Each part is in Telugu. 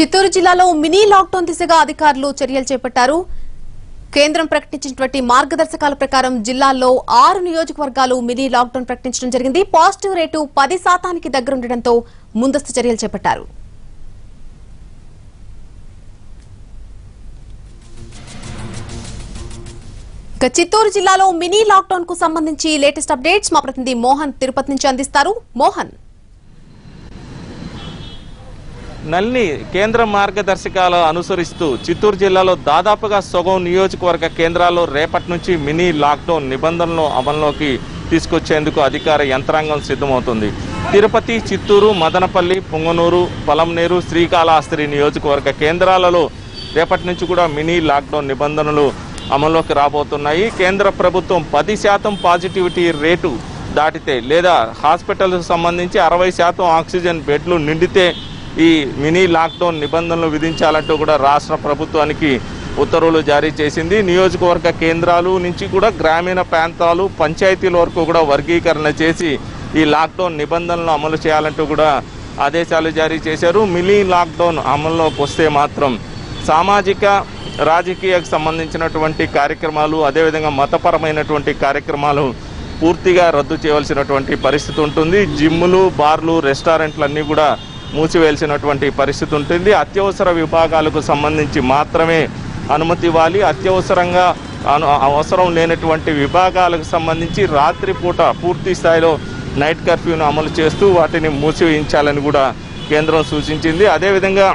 చిత్తూరు జిల్లాలో మినీ లాక్డౌన్ దిశగా అధికారులు చర్యలు చేపట్టారు కేంద్రం ప్రకటించినటువంటి మార్గదర్శకాల ప్రకారం జిల్లాలో ఆరు నియోజకవర్గాలు మినీ లాక్డౌన్ ప్రకటించడం జరిగింది పాజిటివ్ రేటు పది శాతానికి దగ్గరుండటంతో ముందస్తు చర్యలు చేపట్టారు ఇక చిత్తూరు జిల్లాలో మినీ లాక్డౌన్ కు సంబంధించి లేటెస్ట్ అప్డేట్స్ మా ప్రతినిధి మోహన్ తిరుపతి నుంచి అందిస్తారు మోహన్ నల్ని కేంద్ర మార్గదర్శకాలు అనుసరిస్తూ చిత్తూరు జిల్లాలో దాదాపుగా సగం నియోజకవర్గ కేంద్రాల్లో రేపటి నుంచి మినీ లాక్డౌన్ నిబంధనలు అమల్లోకి తీసుకొచ్చేందుకు అధికార యంత్రాంగం సిద్ధమవుతుంది తిరుపతి చిత్తూరు మదనపల్లి పొంగనూరు పొలంనేరు శ్రీకాళహస్తి నియోజకవర్గ కేంద్రాలలో రేపటి నుంచి కూడా మినీ లాక్డౌన్ నిబంధనలు అమల్లోకి రాబోతున్నాయి కేంద్ర ప్రభుత్వం పది శాతం పాజిటివిటీ రేటు దాటితే లేదా హాస్పిటల్కు సంబంధించి అరవై శాతం ఆక్సిజన్ బెడ్లు నిండితే ఈ మినీ లాక్డౌన్ నిబంధనలు విధించాలంటూ కూడా రాష్ట్ర ప్రభుత్వానికి ఉత్తర్వులు జారీ చేసింది నియోజకవర్గ కేంద్రాలు నుంచి కూడా గ్రామీణ ప్రాంతాలు పంచాయతీల వరకు కూడా వర్గీకరణ చేసి ఈ లాక్డౌన్ నిబంధనలు అమలు చేయాలంటూ కూడా ఆదేశాలు జారీ చేశారు మినీ లాక్డౌన్ అమల్లోకి వస్తే మాత్రం సామాజిక రాజకీయకు సంబంధించినటువంటి కార్యక్రమాలు అదేవిధంగా మతపరమైనటువంటి కార్యక్రమాలు పూర్తిగా రద్దు చేయవలసినటువంటి పరిస్థితి ఉంటుంది జిమ్ములు బార్లు రెస్టారెంట్లు అన్నీ కూడా మూసివేయాల్సినటువంటి పరిస్థితి ఉంటుంది అత్యవసర విభాగాలకు సంబంధించి మాత్రమే అనుమతి ఇవ్వాలి అత్యవసరంగా అను అవసరం లేనటువంటి విభాగాలకు సంబంధించి రాత్రిపూట పూర్తి స్థాయిలో నైట్ కర్ఫ్యూను అమలు చేస్తూ వాటిని మూసివేయించాలని కూడా కేంద్రం సూచించింది అదేవిధంగా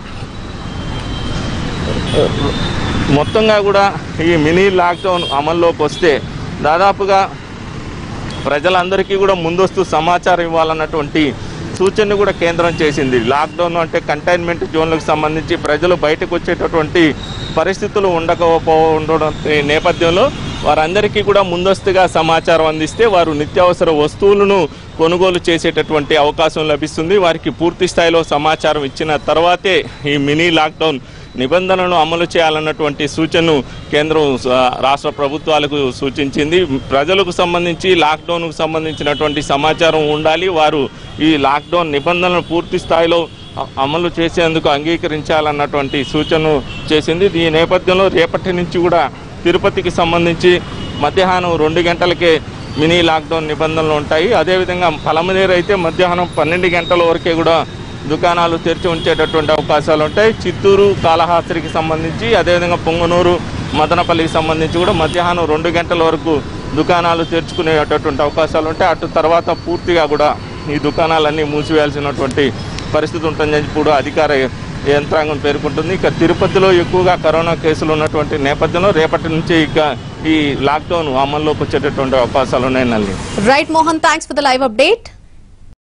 మొత్తంగా కూడా ఈ మినీ లాక్డౌన్ అమల్లోకి వస్తే దాదాపుగా ప్రజలందరికీ కూడా ముందస్తు సమాచారం ఇవ్వాలన్నటువంటి సూచనను కూడా కేంద్రం చేసింది లాక్డౌన్ అంటే కంటైన్మెంట్ జోన్లకు సంబంధించి ప్రజలు బయటకు వచ్చేటటువంటి పరిస్థితులు ఉండకపో ఉండడం ఈ నేపథ్యంలో వారందరికీ కూడా ముందస్తుగా సమాచారం అందిస్తే వారు నిత్యావసర వస్తువులను కొనుగోలు చేసేటటువంటి అవకాశం లభిస్తుంది వారికి పూర్తి స్థాయిలో సమాచారం ఇచ్చిన తర్వాతే ఈ మినీ లాక్డౌన్ నిబంధనలను అమలు చేయాలన్నటువంటి సూచనను కేంద్రం ఆ, రాష్ట్ర ప్రభుత్వాలకు సూచించింది ప్రజలకు సంబంధించి లాక్డౌన్కు సంబంధించినటువంటి సమాచారం ఉండాలి వారు ఈ లాక్డౌన్ నిబంధనలను పూర్తి స్థాయిలో అ- అమలు చేసేందుకు అంగీకరించాలన్నటువంటి సూచనను చేసింది ఈ నేపథ్యంలో రేపటి నుంచి కూడా తిరుపతికి సంబంధించి మధ్యాహ్నం రెండు గంటలకే మినీ లాక్డౌన్ నిబంధనలు ఉంటాయి అదేవిధంగా పలమనేరు అయితే మధ్యాహ్నం పన్నెండు గంటల వరకే కూడా దుకాణాలు తెరిచి ఉంచేటటువంటి అవకాశాలు ఉంటాయి చిత్తూరు కాళహాస్త్రికి సంబంధించి అదేవిధంగా పొంగనూరు మదనపల్లికి సంబంధించి కూడా మధ్యాహ్నం రెండు గంటల వరకు దుకాణాలు తెరుచుకునేటటువంటి అవకాశాలు ఉంటాయి అటు తర్వాత పూర్తిగా కూడా ఈ దుకాణాలన్నీ మూసివేయాల్సినటువంటి పరిస్థితి ఉంటుందని కూడా అధికార యంత్రాంగం పేర్కొంటుంది ఇక తిరుపతిలో ఎక్కువగా కరోనా కేసులు ఉన్నటువంటి నేపథ్యంలో రేపటి నుంచి ఇక ఈ లాక్డౌన్ అమల్లోకి వచ్చేటటువంటి అవకాశాలు ఉన్నాయి నల్లి right Mohan thanks for the live update